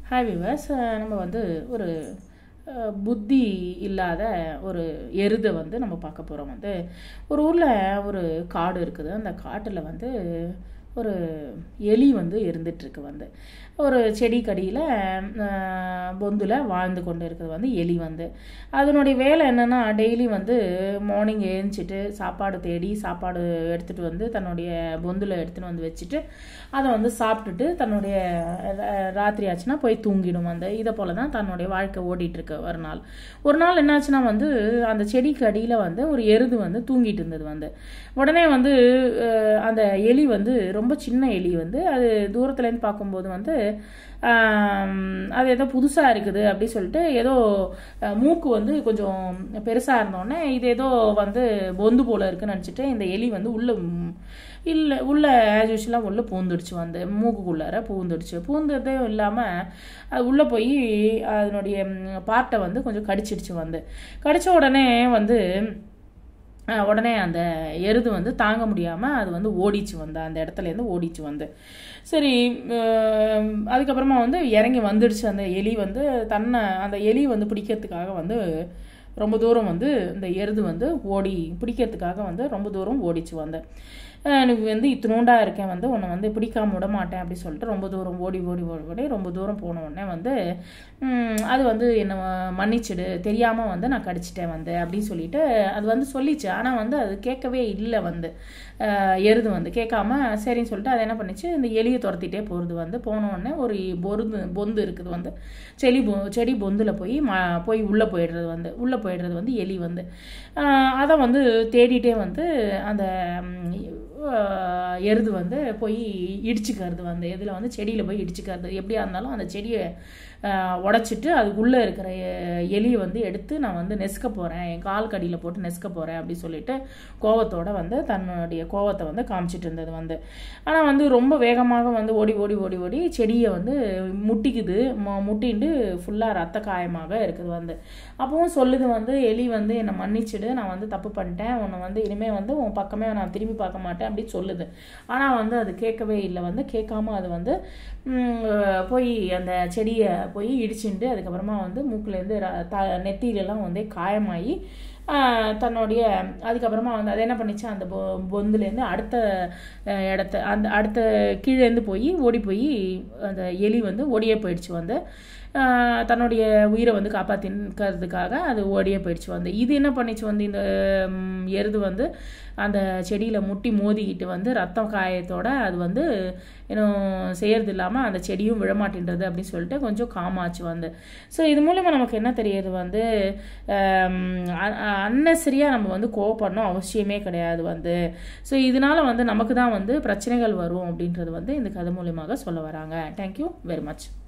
hi viewers நம்ம வந்து ஒரு அஹ், புத்தி இல்லாத ஒரு எருதை வந்து நம்ம பார்க்க போகிறோம் வந்து ஒரு ஊரில் ஒரு காடு இருக்குது அந்த காட்டில் வந்து ஒரு எலி வந்து இருந்துகிட்ருக்கு வந்து ஒரு செடி கடியில் பொந்தில் வாழ்ந்து கொண்டு இருக்குது வந்து எலி வந்து அதனுடைய வேலை என்னென்னா டெய்லி வந்து மார்னிங் ஏஞ்சிட்டு சாப்பாடு தேடி சாப்பாடு எடுத்துகிட்டு வந்து தன்னுடைய பொந்தில் எடுத்துகிட்டு வந்து வச்சுட்டு அதை வந்து சாப்பிட்டுட்டு தன்னுடைய ரா- ராத்திரி ஆச்சுன்னா போய் தூங்கிடும் வந்து இதை போல தான் தன்னுடைய வாழ்க்கை ஓடிட்டு இருக்கு ஒரு நாள் ஒரு நாள் என்னாச்சுன்னா வந்து அந்த செடிக்கு அடியில் வந்து ஒரு எருது வந்து தூங்கிட்டு இருந்தது வந்து உடனே வந்து அஹ், அந்த எலி வந்து ரொம்ப சின்ன எலி வந்து அது தூரத்துலேருந்து பார்க்கும்போது வந்து ஆம், அது ஏதோ புதுசாக இருக்குது அப்படி சொல்லிட்டு ஏதோ அஹ், மூக்கு வந்து கொஞ்சம் பெருசாக இருந்தோடனே இது ஏதோ வந்து பொந்து போல இருக்குன்னு நினச்சிட்டு இந்த எலி வந்து உள்ள ம், இல்லை உள்ள ஆஸ் யூஸ்வலாக உள்ளே பூந்துடுச்சு வந்து மூக்குக்குள்ளார பூந்துடுச்சு பூந்ததும் இல்லாமல் அது உள்ளே போய் அதனுடைய பார்ட்டை வந்து கொஞ்சம் கடிச்சிடுச்சு வந்து கடிச்ச உடனே வந்து அஹ், உடனே அந்த எருது வந்து தாங்க முடியாமல் அது வந்து ஓடிச்சு வந்து அந்த இடத்துலேருந்து ஓடிச்சு வந்து சரி அஹ், அதுக்கப்புறமா வந்து இறங்கி வந்துடுச்சு அந்த எலி வந்து தன்னை அந்த எலி வந்து பிடிக்கிறதுக்காக வந்து ரொம்ப தூரம் வந்து இந்த எருது வந்து ஓடி பிடிக்கிறதுக்காக வந்து ரொம்ப தூரம் ஓடிச்சு வந்து அஹ், எனக்கு வந்து இத்தினோண்டா இருக்கேன் வந்து உன்னை வந்து பிடிக்காம விட மாட்டேன் அப்படி சொல்லிட்டு ரொம்ப தூரம் ஓடி ஓடி ஓடி ஓடி ரொம்ப தூரம் போன உடனே வந்து ம், அது வந்து என்னை மன்னிச்சிடு தெரியாமல் வந்து நான் கடிச்சிட்டேன் வந்து அப்படின்னு சொல்லிட்டு அது வந்து சொல்லிச்சு ஆனால் வந்து அது கேட்கவே இல்லை வந்து அஹ், எருது வந்து கேட்காம சரின்னு சொல்லிட்டு அது என்ன பண்ணிச்சு இந்த எலியை துரத்திட்டே போகிறது வந்து போன உடனே ஒரு பொருந்து பொந்து இருக்குது வந்து செடி பொ செடி பொந்தில் போய் ம போய் உள்ளே போயிடுறது வந்து உள்ளே போயிடுறது வந்து எலி வந்து அஹ், அதை வந்து தேடிட்டே வந்து அந்த ம், அஹ், எருது வந்து போய் இடிச்சுக்கிறது வந்து எதில் வந்து செடியில் போய் இடிச்சுக்கிறது எப்படியா இருந்தாலும் அந்த செடியை அஹ், உடைச்சிட்டு அதுக்குள்ளே இருக்கிற எ- எலியை வந்து எடுத்து நான் வந்து நெசுக்க போகிறேன் என் கால் கடியில் போட்டு நெசுக்க போகிறேன் அப்படி சொல்லிட்டு கோவத்தோட வந்து தன்னுடைய கோவத்தை வந்து காமிச்சிட்டு இருந்தது வந்து ஆனால் வந்து ரொம்ப வேகமாக வந்து ஓடி ஓடி ஓடி ஓடி செடியை வந்து முட்டிக்குது மு- முட்டிண்டு ஃபுல்லாக ரத்த காயமாக இருக்குது வந்து அப்பவும் சொல்லுது வந்து எலி வந்து என்னை மன்னிச்சிடு நான் வந்து தப்பு பண்ணிட்டேன் உன்னை வந்து இனிமேல் வந்து உன் பக்கமே நான் திரும்பி பார்க்க மாட்டேன் அப்படின்னு சொல்லுது ஆனால் வந்து அது கேட்கவே இல்லை வந்து கேட்காம அது வந்து ம், போய் அந்த செடியை போய் இடிச்சுட்டு அதுக்கப்புறமா வந்து மூக்குலேருந்து ர- த நெத்தியிலலாம் வந்து காயமாகி ஆஹ், தன்னுடைய அதுக்கப்புறமா வந்து அது என்ன பண்ணிச்சு அந்த பொ பொந்துலேருந்து அடுத்த அஹ், இடத்த அந்த அடுத்த கீழேருந்து போய் ஓடி போய் அந்த எலி வந்து ஓடியே போயிடுச்சு வந்து ஆஹ், தன்னுடைய உயிரை வந்து காப்பாற்றிக்கிறதுக்காக அது ஓடியே போயிடுச்சு வந்து இது என்ன பண்ணிச்சு வந்து இந்த ம், எருது வந்து அந்த செடியில் முட்டி மோதிக்கிட்டு வந்து ரத்தம் காயத்தோட அது வந்து இன்னும் செய்யறது இல்லாமல் அந்த செடியும் விழமாட்டேன்றது அப்படின்னு சொல்லிட்டு கொஞ்சம் காமாச்சு வந்து ஸோ இது மூலமாக நமக்கு என்ன தெரியுது வந்து அன்னசரியாக நம்ம வந்து கோவப்படணும் அவசியமே கிடையாது வந்து ஸோ இதனால வந்து நமக்கு தான் வந்து பிரச்சனைகள் வரும் அப்படின்றது வந்து இந்த கதை மூலியமாக சொல்ல வராங்க தேங்க்யூ வெரி மச்